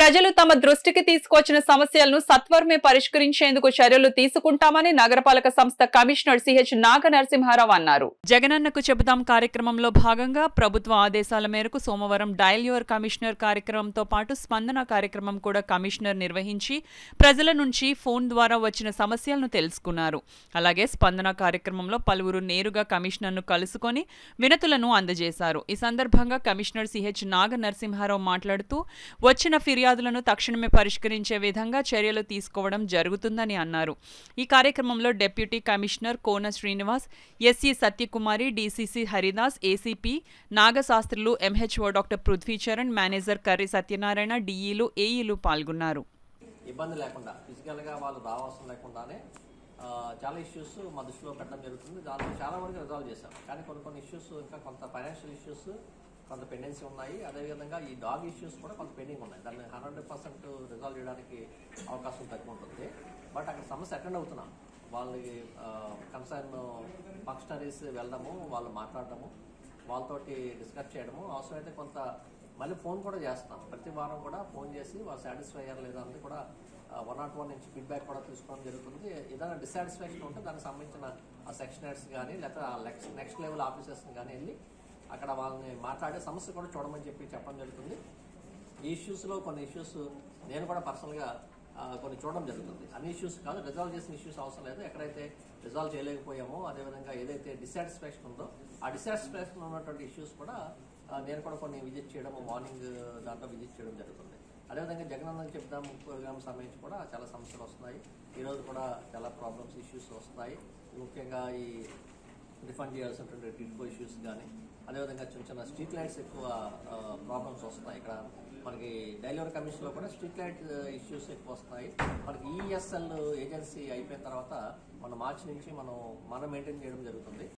ప్రజలు తమ దృష్టికి తీసుకొచ్చిన సమస్యలను సత్వరమే పరిష్కరించేందుకు చర్యలు తీసుకుంటామని నగరపాలక సంస్థ కమిషనర్ సిహెచ్ నాగ నరసింహారావు అన్నారు జగనన్నకు చెబుదాం కార్యక్రమంలో భాగంగా ప్రభుత్వ ఆదేశాల మేరకు సోమవారం డయల్ యువర్ కమిషనర్ కార్యక్రమంతో పాటు స్పందన కార్యక్రమం కూడా కమిషనర్ నిర్వహించి ప్రజల నుంచి ఫోన్ ద్వారా వచ్చిన సమస్యలను తెలుసుకున్నారు అలాగే స్పందన కార్యక్రమంలో పలువురు నేరుగా కమిషనర్ను కలుసుకొని వినతులను అందజేశారు ఈ సందర్భంగా కమిషనర్ సిహెచ్ నాగ నరసింహారావు మాట్లాడుతూ వచ్చిన ఫిర్యాదులను తక్షణమే పరిష్కరించే విధంగా చర్యలు తీసుకోవడం జరుగుతుందని అన్నారు ఈ కార్యక్రమంలో deputy commissioner Kona Srinivas SC Satyakumari DCC Haridas ACP Nagasastrulu MHO doctor Prithvicharan manager Karri Satyanarayana డీఈలు ఏఈలు పాల్గొన్నారు ఇబ్బంది లేకుండా ఫిజికల్గా వాళ్ళు రావాల్సిన లేకుండానే ఆ, చాలా ఇష్యూస్ మా దృష్టిలో పెట్టడం జరుగుతుంది దాంట్లో చాలా వరకు రిజాల్వ్ చేశాం కానీ కొన్ని కొన్ని ఇష్యూస్ ఇంకా కొంత ఫైనాన్షియల్ ఇష్యూస్ కొంత పెండెన్సీ ఉన్నాయి అదేవిధంగా ఈ డాగ్ ఇష్యూస్ కూడా కొంత పెండింగ్ ఉన్నాయి దాన్ని హండ్రెడ్ పర్సెంట్ రిజాల్వ్ చేయడానికి అవకాశం తక్కువ ఉంటుంది బట్ అక్కడ సమస్య అటెండ్ అవుతున్నాం వాళ్ళకి కన్సర్న్ ఫంక్షనరీస్ వెళ్ళడము వాళ్ళు మాట్లాడటము వాళ్ళతోటి డిస్కస్ చేయడము అవసరమైతే కొంత మళ్ళీ ఫోన్ కూడా చేస్తాం ప్రతి వారం కూడా ఫోన్ చేసి వాళ్ళు సాటిస్ఫై అయ్యారు లేదా అనేది కూడా వన్ నాట్ వన్ నుంచి ఫీడ్బ్యాక్ కూడా తీసుకోవడం జరుగుతుంది ఏదైనా డిసాటిస్ఫాక్షన్ ఉంటే దానికి సంబంధించిన ఆ సెక్షన్ హెడ్స్ కానీ లేకపోతే ఆ నెక్స్ట్ నెక్స్ట్ లెవెల్ ఆఫీసర్స్ని కానీ వెళ్ళి అక్కడ వాళ్ళని మాట్లాడే సమస్య కూడా చూడమని చెప్పి చెప్పడం జరుగుతుంది ఈ ఇష్యూస్లో కొన్ని ఇష్యూస్ నేను కూడా పర్సనల్గా కొన్ని చూడడం జరుగుతుంది అన్ని ఇష్యూస్ కాదు రిజాల్వ్ చేసిన ఇష్యూస్ అవసరం లేదు ఎక్కడైతే రిజాల్వ్ చేయలేకపోయామో అదేవిధంగా ఏదైతే డిసాటిస్ఫాక్షన్ ఉందో ఆ డిసాటిస్ఫాక్షన్ ఉన్నటువంటి ఇష్యూస్ కూడా ఆ, నేను కూడా కొన్ని విజిట్ చేయడం మార్నింగ్ దాంట్లో విజిట్ చేయడం జరుగుతుంది అదేవిధంగా జగనన్నకి చెప్దాం ప్రోగ్రామ్ సంబంధించి కూడా చాలా సమస్యలు వస్తున్నాయి ఈరోజు కూడా చాలా ప్రాబ్లమ్స్ ఇష్యూస్ వస్తున్నాయి ముఖ్యంగా ఈ రిఫండ్ చేయాల్సినటువంటి టిడ్కో ఇష్యూస్ కానీ అదేవిధంగా చిన్న చిన్న స్ట్రీట్ లైట్స్ ఎక్కువ ప్రాబ్లమ్స్ వస్తున్నాయి ఇక్కడ మనకి డైలీవర్ కమిషన్లో కూడా స్ట్రీట్ లైట్ ఇష్యూస్ ఎక్కువ వస్తున్నాయి మనకి ఈఎస్ఎల్ ఏజెన్సీ అయిపోయిన తర్వాత మన మార్చి నుంచి మనం మనం మెయింటైన్ చేయడం జరుగుతుంది